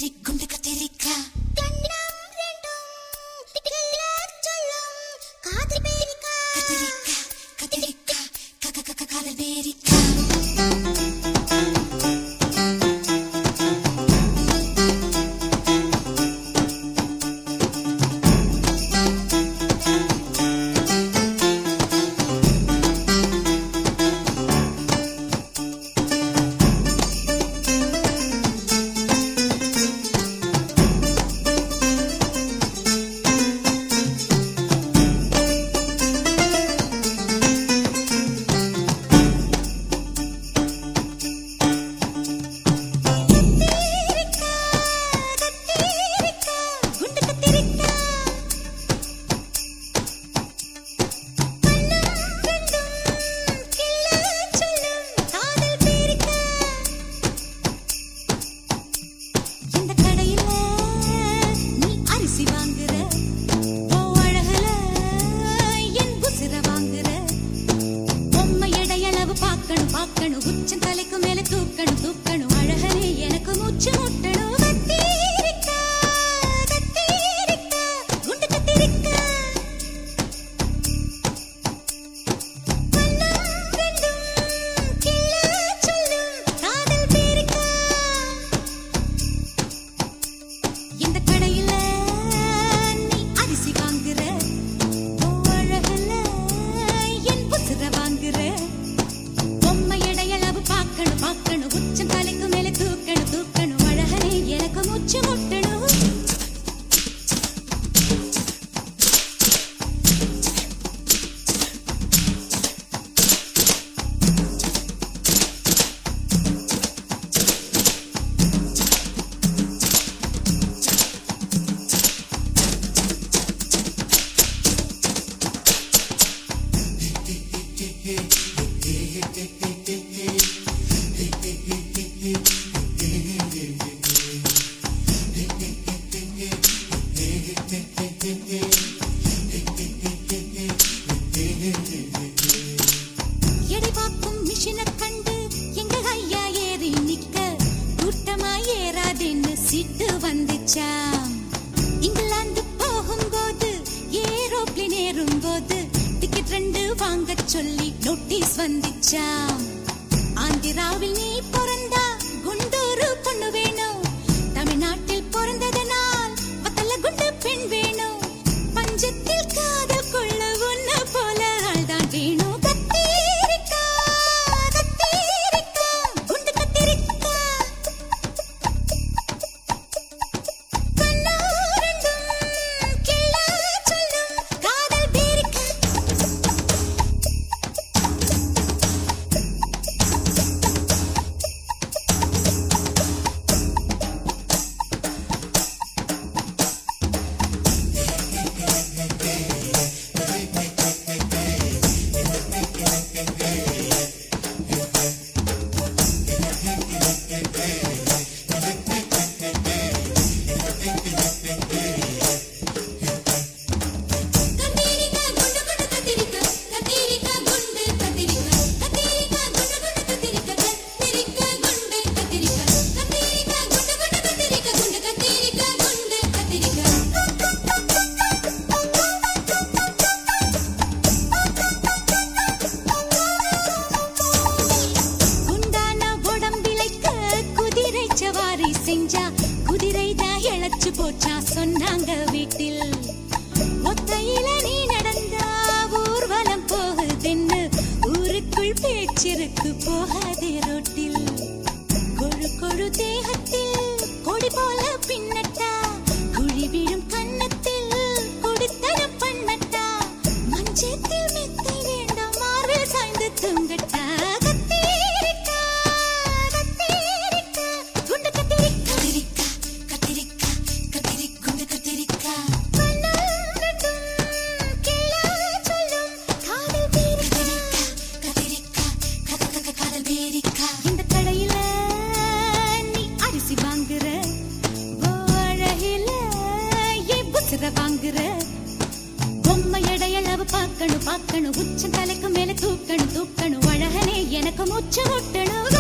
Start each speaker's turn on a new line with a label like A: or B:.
A: கத்திரி குண்டு கத்திரிக்கா கத்திரிக்கா கத்திரிக்கா கக்க கக்க காதல் பேரிக்கா இந்த கடையில நீ அரிசி வாங்குற உன் அழகுல என் உசிர வாங்குற பொம்மை எடையளவு பார்க்கணும் பார்க்கணும் உச்சம் தலைக்கு மேல தூக்கணும் தூக்கணும் அழகனே எனக்கு மூச்சு முட்டணும் கத்தீரிக்கா, கத்தீரிக்கா, குண்டு கத்தீரிக்கா. கண்ணம் ரெண்டும் கிள்ளச் சொல்லும் காதல் பேரிக்கா. இந்த கடையில நீ அரிசி வாங்குற உன் அழகுல என் உசிர வாங்குற பொம்மை எடையளவு பார்க்கணும் பார்க்கணும் உச்சம் தலைக்கு மேல தூக்கணும் தூக்கணும் அழகனே எனக்கு மூச்சு முட்டணும் எடை பார்க்கும் மிஷினை கண்டு எங்க ஐயா ஏறி நிக்க கூட்டமா ஏறாதுன்னு சிட்டு வந்துச்சாம் இங்கிலாந்து போகும்போது ஏரோப்ளேன் ஏறும்போது டிக்கெட் ரெண்டு வாங்க சொல்லி நோட்டீஸ் வந்துச்சாம் ஆந்திராவில் நீ பிறந்தா குண்டூரு பொண்ணு வேணும் தமிழ்நாட்டில் பிறந்ததனால் பத்தல குண்டு பெண் வேணும் பஞ்சத்தில் காதல் கொள்ள ஒண்ணு போல ஆள்தான் வேணும் கத்தீரிக்கா கத்தீரிக்கா குண்டு கத்தீரிக்கா கண்ணாரண்டும் கிள்ளச் சொல்லும் காதல் பேரிக்கா கத்திரிக்கா குண்டு குண்டு கத்திரிக்கா கத்திரிக்கா குண்டு கத்திரிக்கா கத்திரிக்கா குண்டு குண்டு கத்திரிக்கா கத்திரிக்கா குண்டு கத்திரிக்கா கத்திரிக்கா குண்டு குண்டு கத்திரிக்கா குண்டு கத்திரிக்கா குண்டு கத்திரிக்கா குண்டான உடம்பிழைக்க குதிரை சவாரி செஞ்சா குதிரை தான் இழைச்சு போச்சா சொன்னாங்க வீட்டில் ஒத்தையில நீ நடந்தா ஊர்வலம் போகுதுன்னு ஊருக்குள் பேச்சிருக்கு போகாதே ரோட்டில் கொழு கொழு தேகத்தில் கொடி போல பின்னட்டா குழி விழும் கன்னத்தில் குடித்தனம் பண்ணட்டா மஞ்சத்தில் மெத்தை வேண்டாம் மார்பில் சாய்ந்து தூங்கட்டா கத்தீரிக்கா கத்தீரிக்கா குண்டு கத்தீரிக்கா கத்திரிக்கா கத்திரிக்கா கத்திரி குண்டு கத்திரிக்கா காதல் பேரிக்கா இந்த கடையில நீ அரிசி வாங்குற அழகில என் புசிர வாங்குற பொம்மை எடையளவு பார்க்கணும் பார்க்கணும் உச்சம் தலைக்கு மேல தூக்கணும் தூக்கணும் அழகனே எனக்கு மூச்சு முட்டணும்